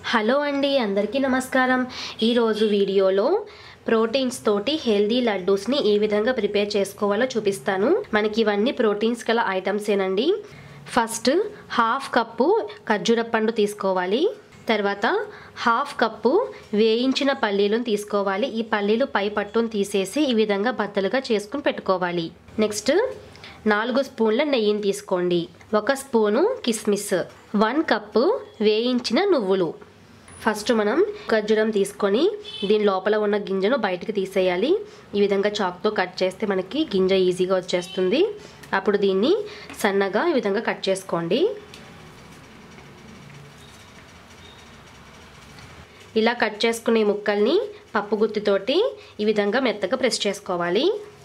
hello అండి అందరికీ నమస్కారం ఈరోజు వీడియోలో ప్రోటీన్స్ తోటి హెల్దీ లడ్డూస్ని ఏ విధంగా ప్రిపేర్ చేసుకోవాలో చూపిస్తాను మనకి ఇవన్నీ ప్రోటీన్స్ గల ఐటమ్సేనండి ఫస్ట్ హాఫ్ కప్పు ఖర్జూర పండు తీసుకోవాలి తర్వాత హాఫ్ కప్పు వేయించిన పల్లీలను తీసుకోవాలి ఈ పల్లీలు పై పట్టును తీసేసి ఈ విధంగా బద్దలుగా చేసుకుని పెట్టుకోవాలి నెక్స్ట్ నాలుగు స్పూన్ల నెయ్యిని తీసుకోండి ఒక స్పూను కిస్మిస్ వన్ కప్పు వేయించిన నువ్వులు ఫస్ట్ మనం ఖర్జూరం తీసుకొని దీని లోపల ఉన్న గింజను బయటకు తీసేయాలి ఈ విధంగా చాక్తో కట్ చేస్తే మనకి గింజ ఈజీగా వచ్చేస్తుంది అప్పుడు దీన్ని సన్నగా ఈ విధంగా కట్ చేసుకోండి ఇలా కట్ చేసుకునే ముక్కల్ని పప్పు గుత్తితోటి ఈ విధంగా మెత్తగా ప్రెస్ చేసుకోవాలి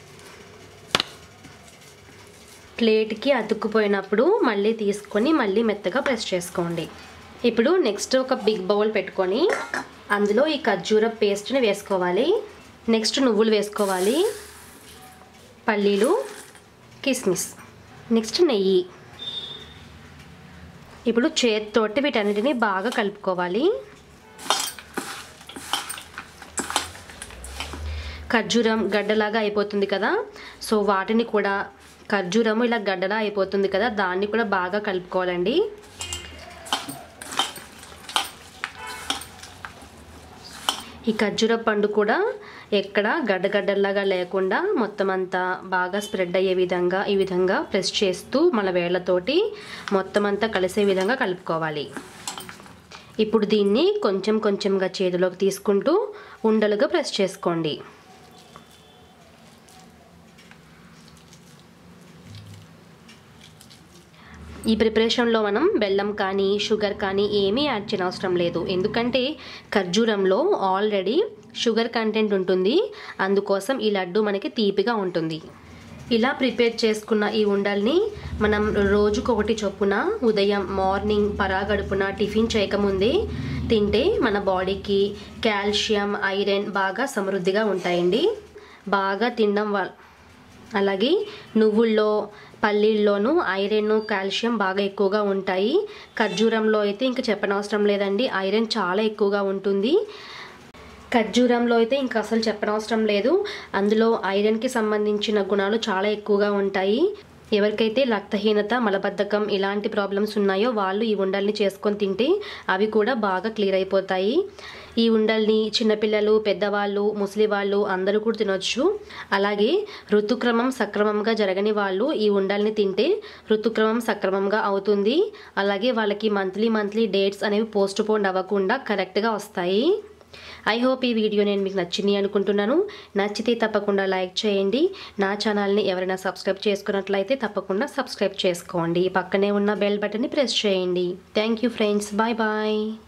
ప్లేట్కి అతుక్కుపోయినప్పుడు మళ్ళీ తీసుకొని మళ్ళీ మెత్తగా ప్రెస్ చేసుకోండి ఇప్పుడు నెక్స్ట్ ఒక బిగ్ బౌల్ పెట్టుకొని అందులో ఈ ఖర్జూర పేస్ట్ని వేసుకోవాలి నెక్స్ట్ నువ్వులు వేసుకోవాలి పల్లీలు కిస్మిస్ నెక్స్ట్ నెయ్యి ఇప్పుడు చేతితోటి వీటన్నిటిని బాగా కలుపుకోవాలి ఖర్జూరం గడ్డలాగా అయిపోతుంది కదా సో వాటిని కూడా ఖర్జూరము ఇలా గడ్డలా అయిపోతుంది కదా దాన్ని కూడా బాగా కలుపుకోవాలండి ఈ ఖర్జూర పండు కూడా ఎక్కడ గడ్డగడ్డల్లాగా లేకుండా మొత్తం అంతా బాగా స్ప్రెడ్ అయ్యే విధంగా ఈ విధంగా ప్రెస్ చేస్తూ మన వేళ్లతోటి మొత్తం అంతా కలిసే విధంగా కలుపుకోవాలి ఇప్పుడు దీన్ని కొంచెం కొంచెంగా చేతిలోకి తీసుకుంటూ ఉండలుగా ప్రెస్ చేసుకోండి ఈ ప్రిపరేషన్లో మనం బెల్లం కానీ షుగర్ కానీ ఏమీ యాడ్ చేయని అవసరం లేదు ఎందుకంటే ఖర్జూరంలో ఆల్రెడీ షుగర్ కంటెంట్ ఉంటుంది అందుకోసం ఈ లడ్డు మనకి తీపిగా ఉంటుంది ఇలా ప్రిపేర్ చేసుకున్న ఈ ఉండల్ని మనం రోజుకొకటి చొప్పున ఉదయం మార్నింగ్ పరాగడుపున టిఫిన్ చేయకముందే తింటే మన బాడీకి కాల్షియం ఐరన్ బాగా సమృద్ధిగా ఉంటాయండి బాగా తినడం వల్ల అలాగే నువ్వుల్లో పల్లీల్లోనూ ఐరన్ కాల్షియం బాగా ఎక్కువగా ఉంటాయి ఖర్జూరంలో అయితే ఇంకా చెప్పనవసరం లేదండి ఐరన్ చాలా ఎక్కువగా ఉంటుంది ఖర్జూరంలో అయితే ఇంకా అసలు చెప్పనవసరం లేదు అందులో ఐరన్కి సంబంధించిన గుణాలు చాలా ఎక్కువగా ఉంటాయి ఎవరికైతే రక్తహీనత మలబద్ధకం ఇలాంటి ప్రాబ్లమ్స్ ఉన్నాయో వాళ్ళు ఈ ఉండల్ని చేసుకొని తింటే అవి కూడా బాగా క్లియర్ అయిపోతాయి ఈ ఉండల్ని చిన్నపిల్లలు పెద్దవాళ్ళు ముసలి వాళ్ళు అందరూ కూడా తినొచ్చు అలాగే ఋతుక్రమం సక్రమంగా జరగని వాళ్ళు ఈ ఉండల్ని తింటే ఋతుక్రమం సక్రమంగా అవుతుంది అలాగే వాళ్ళకి మంత్లీ మంత్లీ డేట్స్ అనేవి పోస్ట్ పోన్ అవ్వకుండా కరెక్ట్గా వస్తాయి ఐ హోప్ ఈ వీడియో నేను మీకు నచ్చింది అనుకుంటున్నాను నచ్చితే తప్పకుండా లైక్ చేయండి నా ఛానల్ని ఎవరైనా సబ్స్క్రైబ్ చేసుకున్నట్లయితే తప్పకుండా సబ్స్క్రైబ్ చేసుకోండి పక్కనే ఉన్న బెల్ బటన్ని ప్రెస్ చేయండి thank you friends bye bye